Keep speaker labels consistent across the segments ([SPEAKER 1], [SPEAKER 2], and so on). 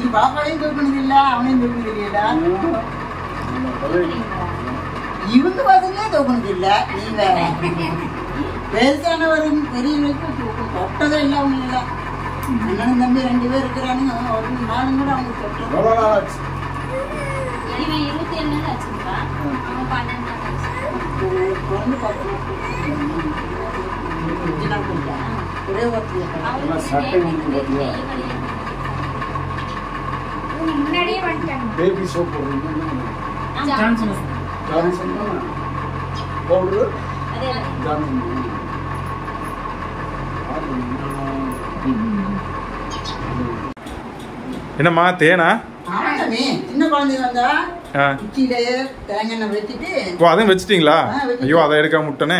[SPEAKER 1] இன்னைக்கு பாப்பாவையும் தூக்கணும் இல்ல அவனையும் தூக்கணும் தெரியல இவங்க பசங்களே தூக்கணும் இல்ல நீ வேற பெருசானவரும் பெரியவங்களுக்கும் தூக்கம் தொட்டதே இல்லை அவங்க இல்ல அண்ணனும் தம்பி ரெண்டு பேர் இருக்கிறானுங்க ஒரு நாளும் கூட அவங்க தொட்டது
[SPEAKER 2] எவ்வளோ நாள் ஆச்சு
[SPEAKER 3] இவன் இருபத்தி ஏழு நாள் ஆச்சுப்பா அவன் பன்னெண்டு நாள் ஆச்சு
[SPEAKER 1] குழந்தை பார்த்து அஞ்சு நாள் கொடுத்தா ஒரே ஒருத்தர்
[SPEAKER 3] அவளுக்கு
[SPEAKER 2] சட்டை
[SPEAKER 3] baby
[SPEAKER 2] ஒண்ணு
[SPEAKER 3] வந்து
[SPEAKER 2] போட்டியா?
[SPEAKER 3] கை வலி இருக்கு.
[SPEAKER 4] இவங்க முன்னாடியே வந்துட்டாங்க
[SPEAKER 2] பேபி சோப் போடுறீங்க
[SPEAKER 3] ஜான்சன்.
[SPEAKER 2] ஜான்சன் பவுடரு
[SPEAKER 3] அது அது
[SPEAKER 2] ஜான்சன்
[SPEAKER 5] என்னம்மா தேனா
[SPEAKER 1] ஆமாண்டமே சின்ன குழந்தை வந்தா
[SPEAKER 5] ஆ
[SPEAKER 1] உச்சியிலேயே தேங்காய் எண்ணெய் வச்சுட்டு
[SPEAKER 5] ஓ அதையும் வச்சிட்டீங்களா
[SPEAKER 1] ஆ, வச்சிட்டேன்.
[SPEAKER 5] ஐயோ அதை எடுக்காம விட்டனே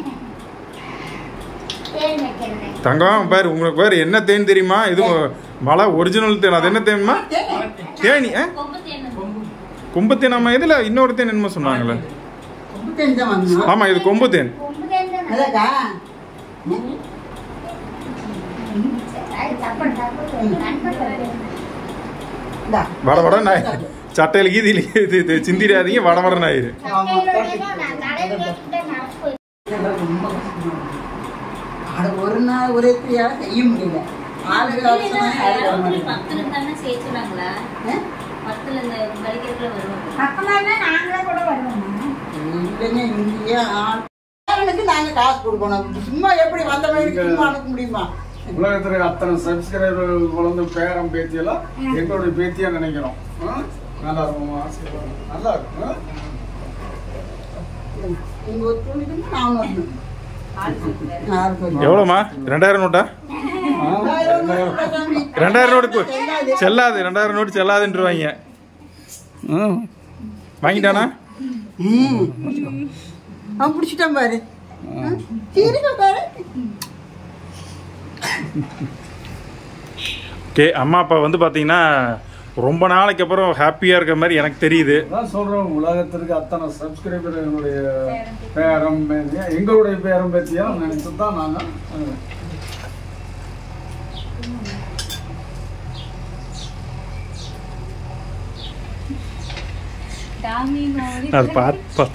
[SPEAKER 4] தேன் வைக்கிறேன்
[SPEAKER 5] தங்கம் பாரு உங்களுக்கு பாரு என்ன தேன் தெரியுமா இது மலை ஒரிஜினல் தேன் அது என்ன தேன்மா தேனி ஆ
[SPEAKER 3] கொம்பு தேன்
[SPEAKER 5] கொம்பு தேன் ஆமா இதுல இன்னொரு தேன் என்னமோ சொன்னாங்களே
[SPEAKER 1] கொம்பு தேன் தான் வாங்கணும்
[SPEAKER 5] ஆமா இது கொம்பு தேன்
[SPEAKER 4] கொம்பு தேன் தான்
[SPEAKER 1] அதாக்கா
[SPEAKER 4] அது தப்பு தப்பு நண்பர்கள்
[SPEAKER 1] இந்தா.
[SPEAKER 5] வட வட நாய் சட்டையில கீதியில இது இது சிந்திராதீங்க வட வட நாயிரு
[SPEAKER 4] சட்டையிலோட தான் நான் கடையில் கேட்டுட்டு நடப்பு
[SPEAKER 1] இதெல்லாம் ரொம்ப கஷ்டமா இருக்கு. அட ஒரு நாள் ஒரே தெரியாத செய்ய முடியல ஆளுக்கு அவசரம், ஆளுக்கு வர மாட்டேங்குது.
[SPEAKER 3] பத்துல இருந்தானே சேர்த்துனாங்களா
[SPEAKER 1] ஆ?
[SPEAKER 3] பத்துல இந்த கழிக்கிறதுல வருவாங்க
[SPEAKER 4] பக்கமா இருந்தா நாங்களே கூட வருவோம்
[SPEAKER 1] இல்லைங்க இங்கேயே ஆள் அவனுக்கு நாங்க காசு கொடுக்கணும் சும்மா எப்படி வந்த மாதிரி சும்மா அனுப்ப முடியுமா
[SPEAKER 2] உலகத்துல அத்தனை சப்ஸ்கிரைபர் குழந்தை பேரம் பேத்தியெல்லாம் எங்களுடைய பேத்தியா நினைக்கிறோம் ஆ? நல்லா இருக்கும் ஆசீர்வாதம் நல்லா இருக்கும் ஆ?
[SPEAKER 1] உங்க ஒரு துணிக்கு நான் ஒண்ணு. ஆளுக்கு ஒண்ணு.
[SPEAKER 5] எவ்வளோமா ரெண்டாயிரம் நோட்டா
[SPEAKER 2] ஆ?
[SPEAKER 1] ரெண்டாயிரம் ரூபாய் சாமி.
[SPEAKER 5] ரெண்டாயிரம் நோட்டு
[SPEAKER 1] செல்லாது.
[SPEAKER 5] செல்லாது ரெண்டாயிரம் நோட்டு செல்லாதுன்றவாங்க
[SPEAKER 2] ஆ.
[SPEAKER 5] வாங்கிட்டானா
[SPEAKER 1] ம். அவன் பிடிச்சிட்டான் பாரு சரிங்க பாரு
[SPEAKER 5] ஓகே அம்மா அப்பா வந்து பார்த்தீங்கன்னா ரொம்ப நாளைக்கு அப்புறம் ஹாப்பியாக இருக்கிற மாதிரி எனக்கு தெரியுது
[SPEAKER 2] அதான் சொல்றோம் உலகத்திற்கு அத்தனை சப்ஸ்கிரைபர் எங்களுடைய பேரம் பேத்தியா எங்களுடைய பேரம் பேத்தியா நினைச்சு தான் நாங்கள்
[SPEAKER 5] அது பார்த்து பார்த்து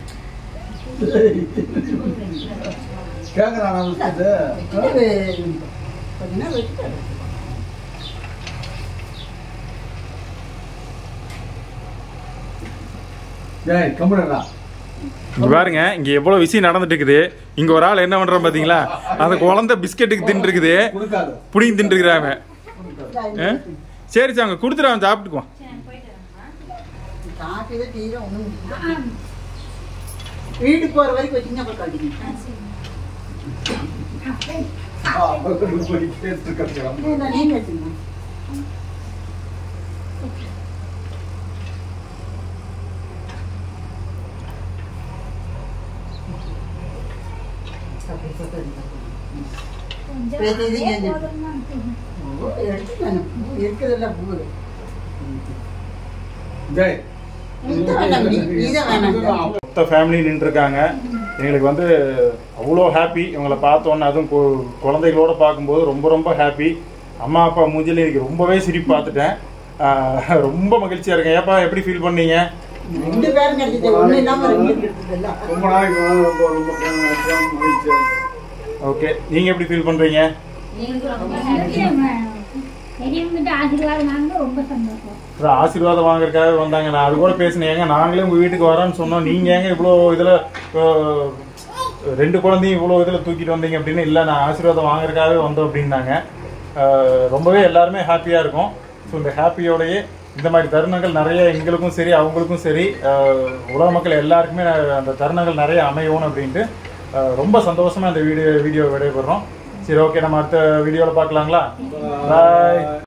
[SPEAKER 2] கேட்குறான் நமக்கு
[SPEAKER 1] பார்த்தீங்கன்னா வச்சுட்டாரு
[SPEAKER 2] ஏய் கம்முடா
[SPEAKER 5] இங்க பாருங்க இங்க எவ்வளவு விஷயம் நடந்துட்டு இருக்குது இங்க ஒரு ஆள் என்ன பண்றான் பாத்தீங்களா அந்த குழந்தை பிஸ்கெட்டுக்கு தின்னு இருக்குது
[SPEAKER 2] கொடுக்காது
[SPEAKER 5] புடிங்கி தின்னு இருக்கிறாங்க சரி சார் அவங்க கொடுத்துட்டு அவன் சாப்பிட்டுக்குவான்
[SPEAKER 1] காஃபியில் டீயில் ஒன்றும் வீட்டுக்கு போகிற வரைக்கும் வச்சிங்கன்னா அப்புறம் கட்டிக்கணும் இல்லை நீங்கள் வச்சுக்கணும் எடுத்துக்கணும் இருக்குதுல்ல பூ
[SPEAKER 2] ஜெய்
[SPEAKER 1] இந்த வேண்டாம் நீ இதை வேணாம்
[SPEAKER 5] மொத்த ஃபேமிலி நின்றுருக்காங்க எங்களுக்கு வந்து அவ்வளோ ஹாப்பி இவங்களை பார்த்தோன்னே அதுவும் கு- குழந்தைகளோட பார்க்கும்போது ரொம்ப ரொம்ப ஹாப்பி அம்மா அப்பா மூஞ்சில எனக்கு ரொம்பவே சிரிப்பு பார்த்துட்டேன் ஆஹ் ரொம்ப மகிழ்ச்சியாக இருக்கேன் ஏப்பா எப்படி ஃபீல் பண்ணீங்க
[SPEAKER 1] ரெண்டு பேரும் கிடைச்சது ஒண்ணு இல்லாம ரெண்டு கிடைச்சதுல்ல
[SPEAKER 2] ரொம்ப நாளைக்கு மேல ரொம்ப ரொம்ப மகிழ்ச்சியா இருக்கு.
[SPEAKER 5] ஓகே நீங்கள் எப்படி ஃபீல் பண்ணுறீங்க
[SPEAKER 3] எங்களுக்கு ரொம்ப happy.
[SPEAKER 4] பெரியவங்கிட்ட ஆசீர்வாதம் வாங்க ரொம்ப சந்தோஷம்
[SPEAKER 5] அதான் ஆசீர்வாதம் வாங்குறதுக்காக வந்தாங்க நான் அது கூட பேசினேன் ஏங்க நாங்களே உங்கள் வீட்டுக்கு வரோன்னு சொன்னோம் நீங்கள் ஏங்க இவ்வளோ இதில் ரெண்டு குழந்தையும் இவ்வளோ இதில் தூக்கிட்டு வந்தீங்க அப்படின்னு இல்லை நான் ஆசீர்வாதம் வாங்குறதுக்காகவே வந்தோம் அப்படின்னாங்க அஹ், ரொம்பவே எல்லாருமே ஹாப்பியாக இருக்கும் ஸோ இந்த ஹாப்பியோடையே இந்த மாதிரி தருணங்கள் நிறைய எங்களுக்கும் சரி அவங்களுக்கும் சரி அஹ், உலக மக்கள் எல்லாருக்குமே அந்த தருணங்கள் நிறைய அமையணும் அப்படின்ட்டு அஹ், ரொம்ப சந்தோஷமாக இந்த வீடியோ வீடியோ விடைபெறோம் சரி ஓகே நம்ம அடுத்த வீடியோவில் பார்க்கலாங்களா பாய்